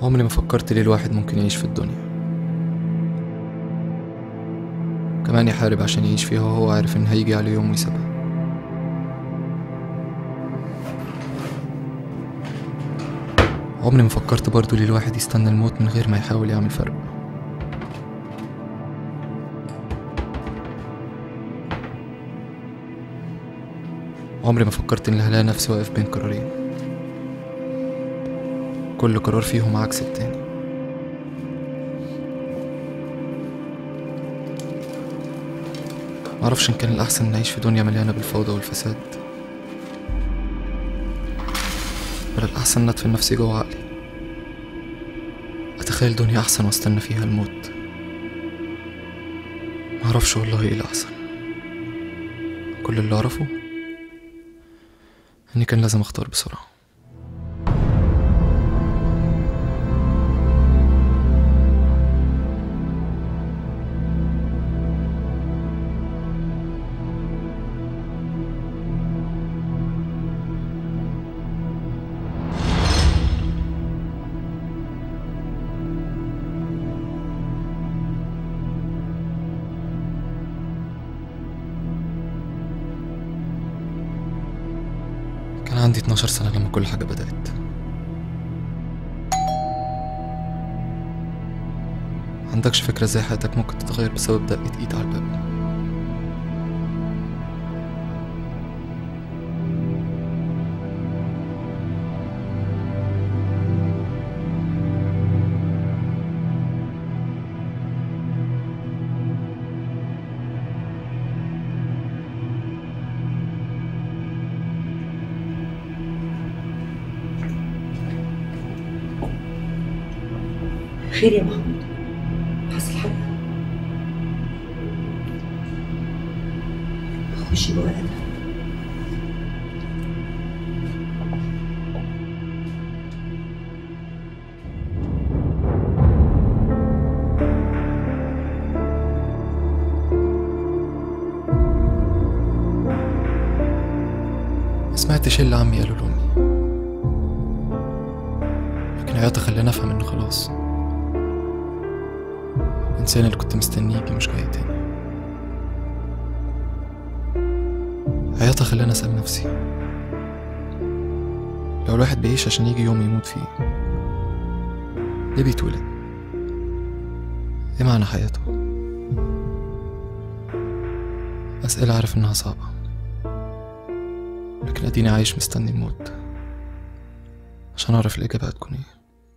عمري ما فكرت ليه الواحد ممكن يعيش في الدنيا كمان يحارب عشان يعيش فيها وهو عارف إن هيجي عليه يوم ويسيبها عمري ما فكرت برضه ليه الواحد يستنى الموت من غير ما يحاول يعمل فرق عمري ما فكرت إن هلاقي نفسي واقف بين قرارين كل قرار فيهم عكس التاني معرفش إن كان الأحسن نعيش في دنيا مليانة بالفوضى والفساد ولا الأحسن ندفن نفسي جوه عقلي أتخيل دنيا أحسن واستنى فيها الموت معرفش والله إيه الأحسن كل اللي أعرفه إني كان لازم أختار بسرعة كان عندي 12 سنة لما كل حاجة بدأت عندكش فكرة ازاي حياتك ممكن تتغير بسبب دقة ايد على الباب خير يا محمود حصل حاجة خشي جوه الأدب ما سمعتش اللي عمي قالوا لأمي لكن عياطة خلاني أفهم إن خلاص الإنسان اللي كنت مستنيه يجي مش جاي تاني عياطة خلاني أسأل نفسي لو الواحد بيعيش عشان يجي يوم يموت فيه ليه بيتولد؟ ايه معنى حياته؟ أسئلة عارف إنها صعبة لكن أديني عايش مستني الموت عشان أعرف الإجابة هتكون إيه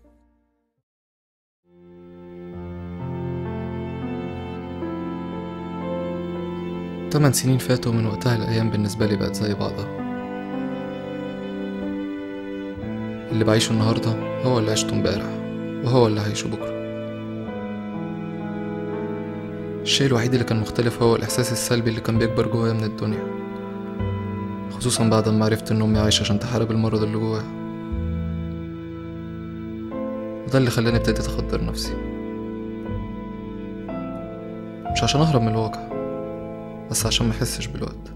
تمن سنين فاتوا من وقتها الأيام بالنسبة لي بقت زي بعضها اللي بعيشه النهاردة هو اللي عشته امبارح وهو اللي هعيشه بكرة الشيء الوحيد اللي كان مختلف هو الإحساس السلبي اللي كان بيكبر جوايا من الدنيا خصوصا بعد ما عرفت إن أمي عايشة عشان تحارب المرض اللي جواها وده اللي خلاني ابتديت أخدر نفسي مش عشان أهرب من الواقع بس عشان ما احسش بالوقت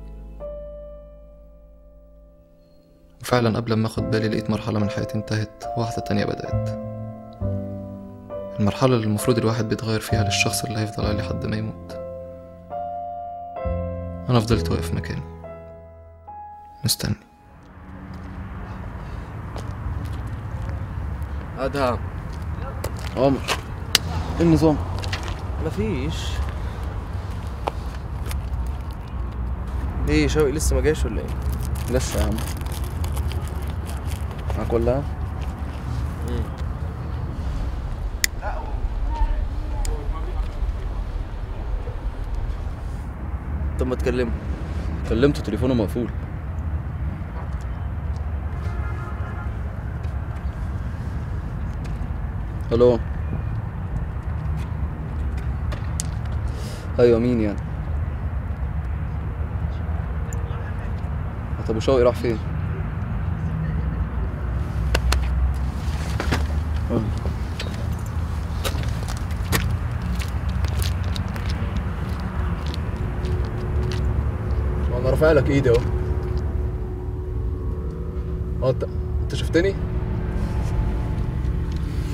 وفعلا قبل ما اخد بالي لقيت مرحلة من حياتي انتهت وواحدة تانية بدأت المرحلة اللي المفروض الواحد بيتغير فيها للشخص اللي هيفضل عليه لحد ما يموت أنا فضلت واقف مكاني مستني ادهم عمر ايه النظام؟ مفيش ايه شوقي لسه ما جاش ولا ايه لسه يا عم معاك ولا طب ما تكلمه كلمته تليفونه مقفول الو ايوه مين يعني طب وشوقي راح فين آه. انا رافع لك ايدي اهو اه انت انت شفتني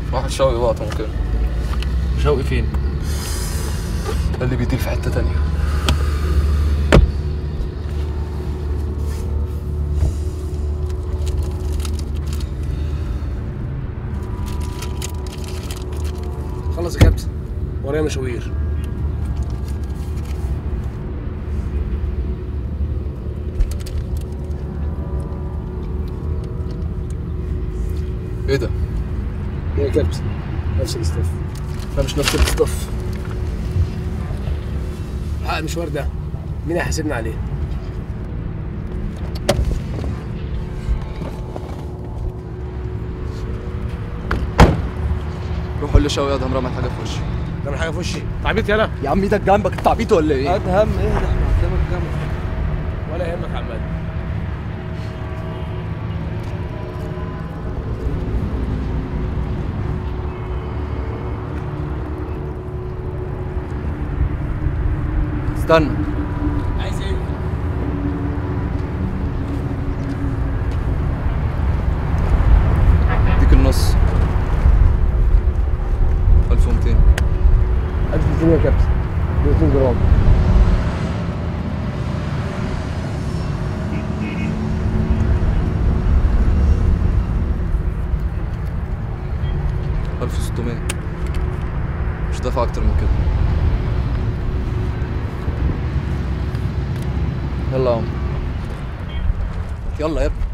واحد شوقي بقى كده شوقي فين؟ قال لي بيطير في حتة تانية خلص يا كابتن ورايا مشاوير ايه ده؟ ايه يا كابتن نفس الاستاف لا مش نفس الاستاف حق المشوار ده مين هيحاسبنا عليه؟ روح قول لي شوقي ادهم رمى حاجة في وشي تعمل حاجه في وشي تعبيط يالا يا عم ايدك جنبك انت عبيط ولا ايه؟ ادهم ايه ده احنا قدامك جنب ولا يهمك يا عماد استنى عايز ايه؟ اديك النص 1200 1200 يا كابتن 200 جرام ألف وستمية مش دافع أكتر من كده يلا يا عم يلا يا ابني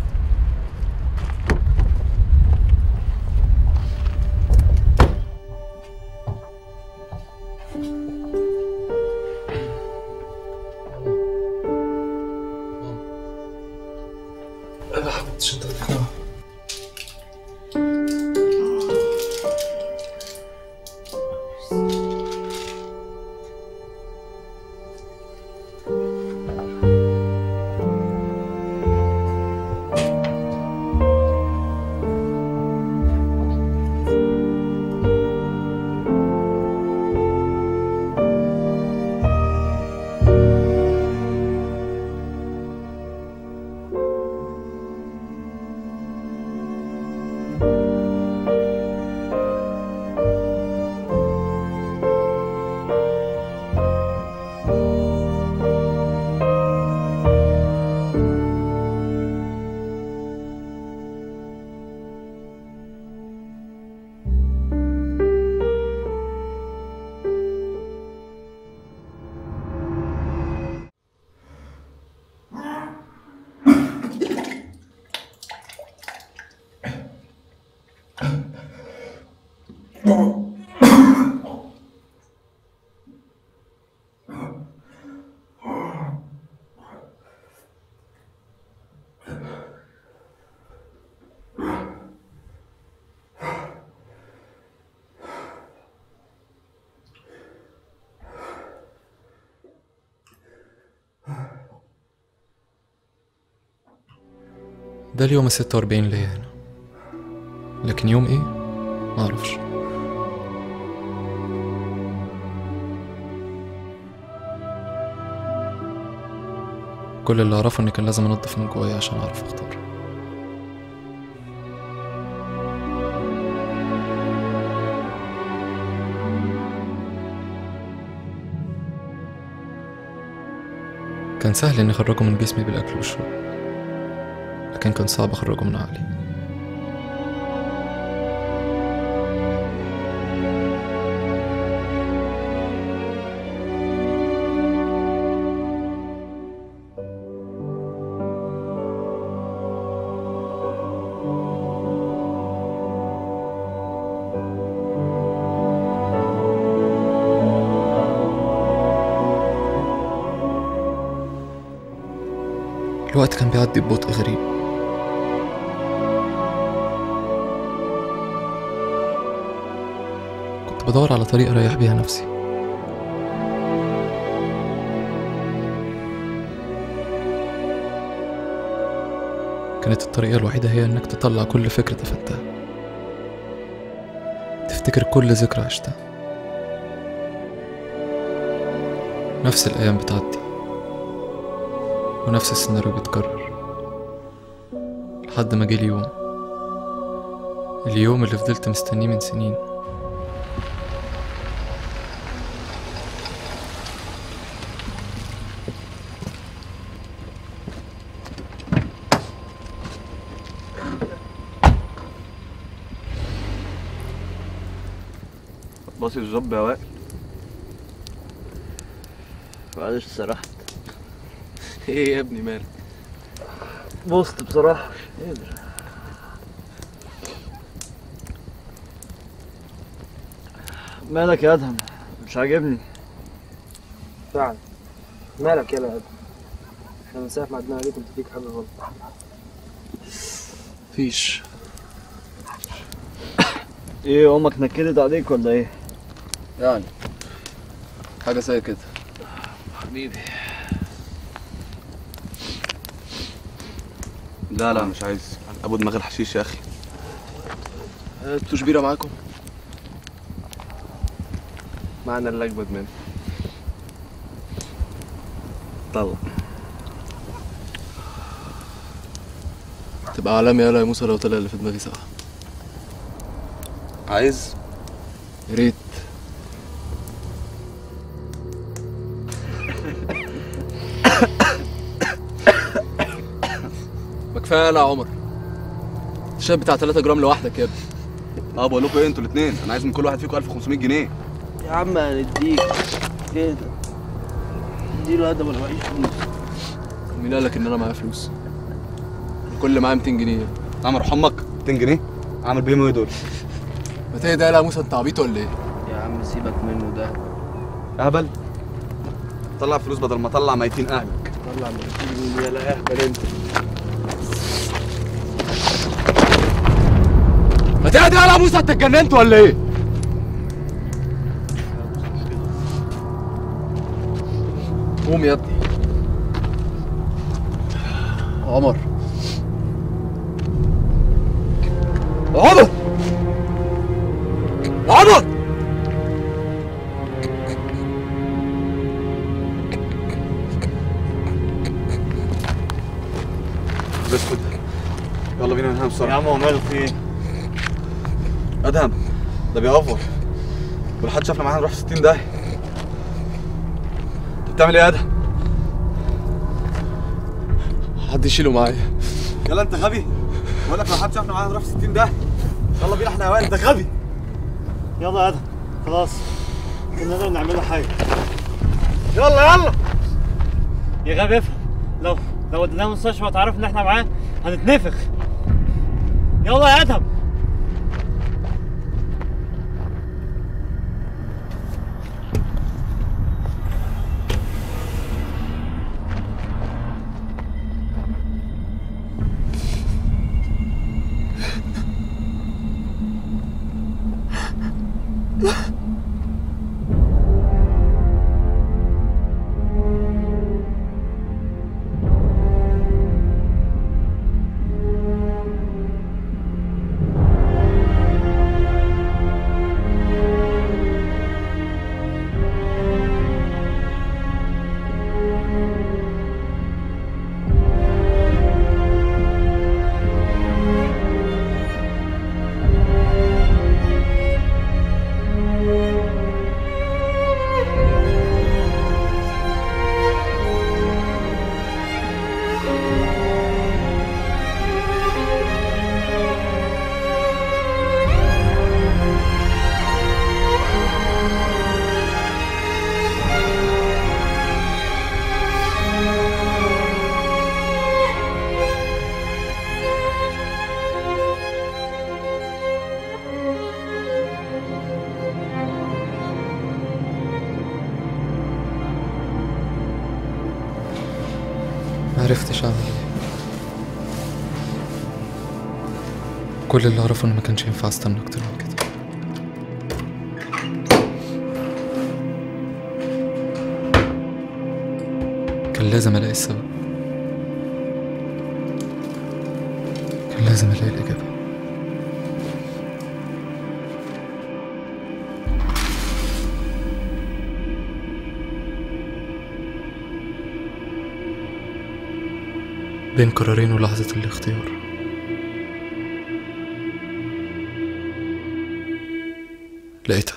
ده اليوم الستة وأربعين ليا هنا لكن يوم ايه معرفش كل اللي اعرفه اني كان لازم انضف من جوايا عشان اعرف اختار كان سهل اني اخرجه من جسمي بالاكل والشرب لكن كان صعب اخرجه من عقلي الوقت كان بيعدي ببطء غريب كنت بدور على طريقة أريح بيها نفسي كانت الطريقة الوحيدة هي إنك تطلع كل فكرة دفنتها تفتكر كل ذكرى عشتها نفس الأيام بتعدي ونفس السيناريو بيتكرر لحد ما جه اليوم اليوم اللي فضلت مستنيه من سنين باصي الجب يا وائل معلش سرحت ايه يا ابني مالك بوست بصراحة قادر مالك يا ادهم مش عاجبني فعلا مالك يا ادم احنا من ساعه ما عدنا عليك انت فيك حاجه غلط مفيش ايه امك نكدت عليك ولا ايه يعني حاجة زي كده حبيبي لا لا مش عايز ابو دماغ الحشيش يا اخي انتوا شبيرة معاكم معنا اللي اجمد منه طلع تبقى عالمي يالا يا موسى لو طلع اللي في دماغي صح عايز يا ريت ما كفايه يالا يا عمر الشاب بتاع 3 جرام لوحدك يا ابني اه بقول لكم ايه انتوا الاثنين انا عايز من كل واحد فيكم 1500 جنيه يا عم هنديك ايه ده اديله ادم ولا معيش فلوس مين قال لك ان انا معايا فلوس كل اللي معايا 200 جنيه اعمل روح امك 200 جنيه اعمل بيهم ايه دول ما تهدى يالا يا موسى انت عبيط ولا ايه يا عم سيبك منه ده اهبل طلع فلوس بدل ما اطلع ميتين اهلك طلع من يا لا اهبل انت ما تهدى يالا يا موسى انت اتجننت ولا ايه قوم يا ابني عمر عمر عمر اسكت يلا بينا ننام بسرعه عم هو ماله في ايه؟ ادهم ده بيأفور ولو حد شافنا معانا نروح في 60 داهيه انت بتعمل ايه يا ادهم حد يشيله معايا يلا انت غبي بقول لك لو حد شافنا معانا نروح في 60 داهيه يلا بينا احنا يا وائل انت غبي يلا يا ادم خلاص كنا نقدر نعمل له حاجه يلا يلا يا غبي افهم لو لو وديناه المستشفى وتعرف ان احنا معاه هنتنفخ يلا يا ادم معرفتش اعمل ايه كل اللي اعرفه ان ما كانش ينفع استنى اكتر من كده كان لازم الاقي السبب كان لازم الاقي الاجابه بين قرارين ولحظة الاختيار لقيتها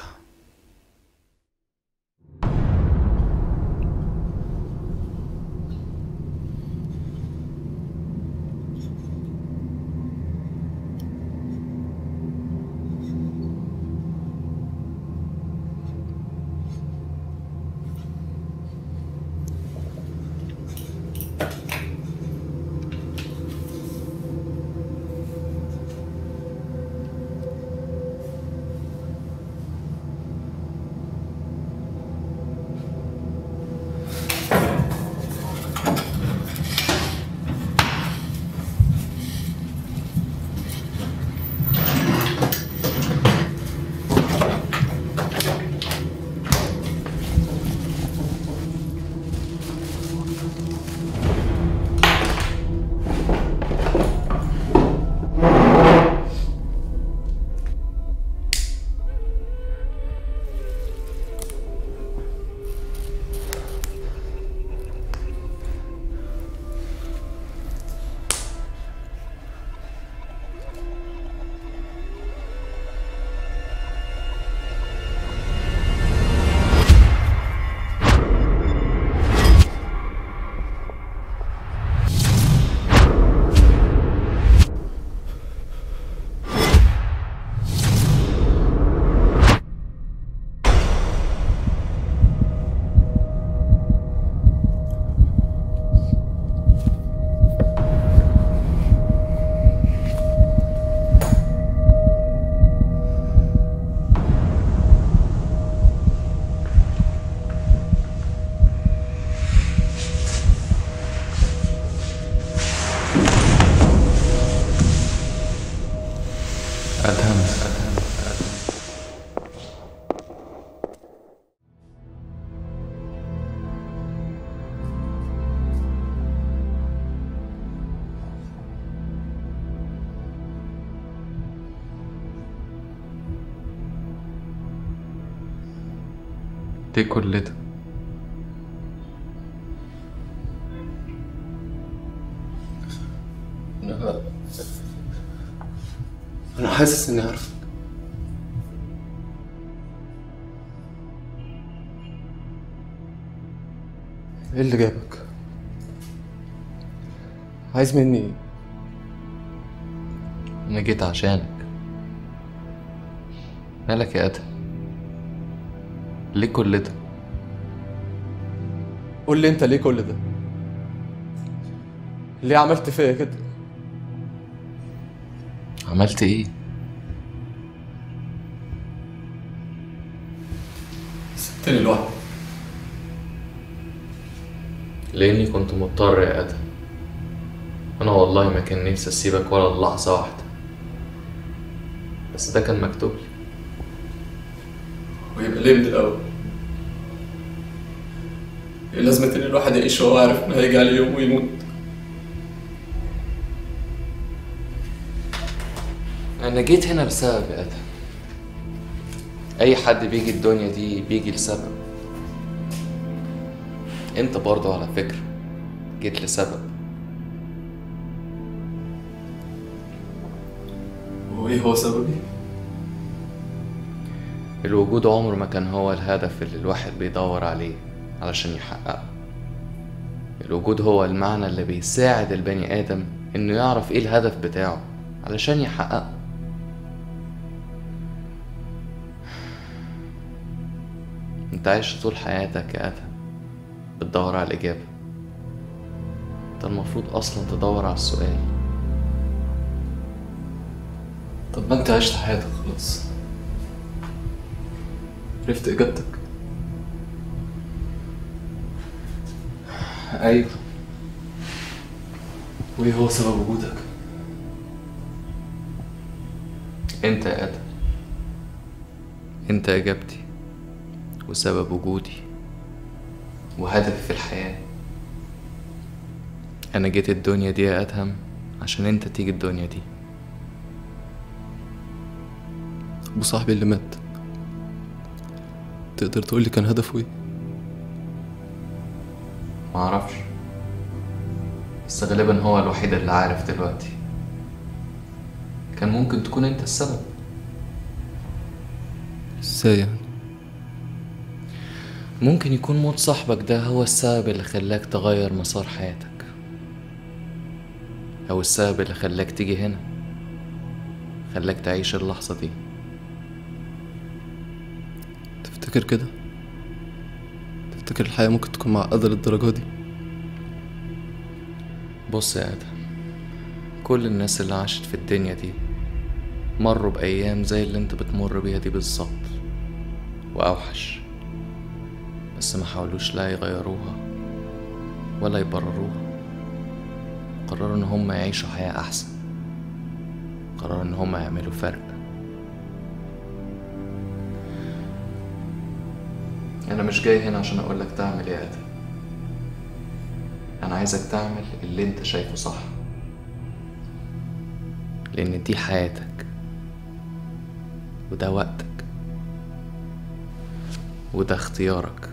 أدهم ليه كل ده؟ أنا أنا حاسس إني عارفك إيه اللي جابك؟ عايز مني إيه؟ أنا جيت عشانك مالك يا أدهم ليه كل ده؟ قول لي أنت ليه كل ده؟ ليه عملت فيا كده؟ عملت إيه؟ سبتني لوحدي لأني كنت مضطر يا أدهم أنا والله ما كان نفسي أسيبك ولا لحظة واحدة بس ده كان مكتوب لي ويبقى ليه من الأول؟ إيه لازمة إن الواحد يعيش وهو عارف إن هيجي عليه يوم ويموت؟ أنا جيت هنا لسبب يا أدهم أي حد بيجي الدنيا دي بيجي لسبب أنت برضه على فكرة جيت لسبب وإيه هو سببي؟ الوجود عمره ما كان هو الهدف اللي الواحد بيدور عليه علشان يحققه الوجود هو المعنى اللي بيساعد البني آدم إنه يعرف إيه الهدف بتاعه علشان يحققه انت عايش طول حياتك يا أدهم بتدور على الإجابة انت المفروض أصلا تدور على السؤال طب ما أنت عشت حياتك خلاص عرفت إجابتك أيوه وإيه هو سبب وجودك؟ انت يا ادم انت اجابتي وسبب وجودي وهدفي في الحياة انا جيت الدنيا دي يا ادهم عشان انت تيجي الدنيا دي أبو صاحبي اللي مات تقدر تقولي كان هدفه إيه؟ معرفش بس غالبا هو الوحيد اللي عارف دلوقتي كان ممكن تكون انت السبب ازاي يعني ممكن يكون موت صاحبك ده هو السبب اللي خلاك تغير مسار حياتك أو السبب اللي خلاك تيجي هنا خلاك تعيش اللحظة دي تفتكر كده تفتكر الحياة ممكن تكون معقدة للدرجة دي بص يا آدم كل الناس اللي عاشت في الدنيا دي مروا بأيام زي اللي انت بتمر بيها دي بالظبط وأوحش بس ما حاولوش لا يغيروها ولا يبرروها قرروا ان هم يعيشوا حياة أحسن قرروا ان هم يعملوا فرق أنا مش جاي هنا عشان أقولك تعمل إيه يا آدم أنا عايزك تعمل اللي أنت شايفه صح لأن دي حياتك وده وقتك وده اختيارك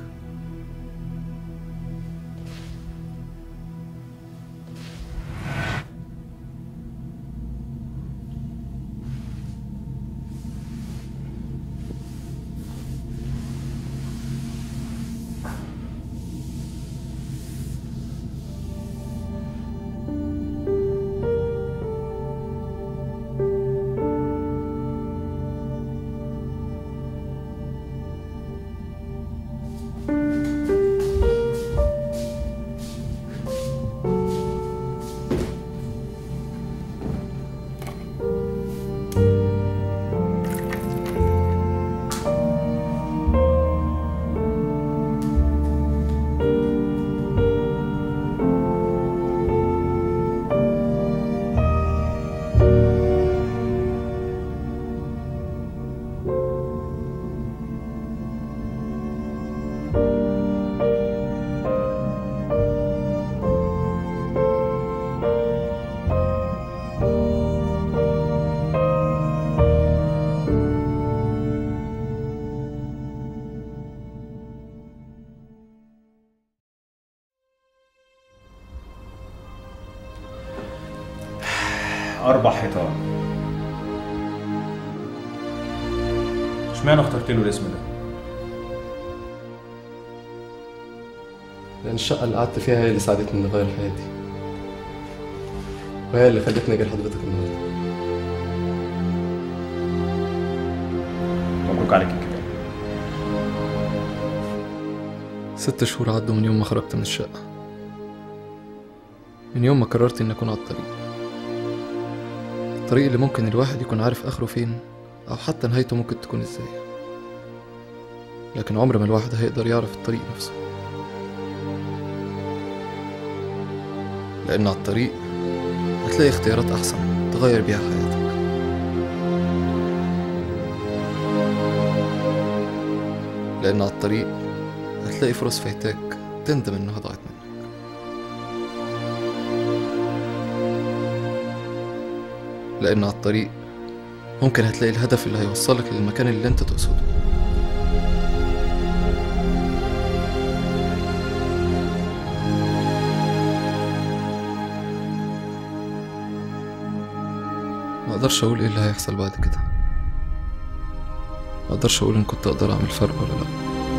أربع حيطان اشمعنى اخترت له الاسم ده؟ لأن الشقة اللي قعدت فيها هي اللي ساعدتني إني أغير حياتي وهي اللي خلتني أجي لحضرتك النهاردة مبروك عليك الكتاب ست شهور عدوا من يوم ما خرجت من الشقة من يوم ما قررت إني أكون على الطريق الطريق اللي ممكن الواحد يكون عارف آخره فين أو حتى نهايته ممكن تكون إزاي لكن عمر ما الواحد هيقدر يعرف الطريق نفسه لأن على الطريق هتلاقي اختيارات أحسن تغير بيها حياتك لأن على الطريق هتلاقي فرص فايتاك تندم إنها ضاعت منك لأن على الطريق ممكن هتلاقي الهدف اللي هيوصلك للمكان اللي انت تقصده ما اقدرش اقول ايه اللي هيحصل بعد كده ما اقدرش اقول ان كنت اقدر اعمل فرق ولا لا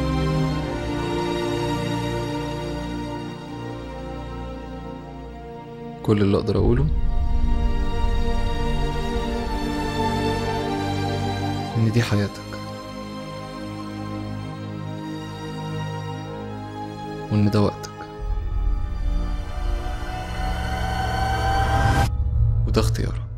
كل اللي اقدر اقوله ان دي حياتك وان ده وقتك وده اختيارك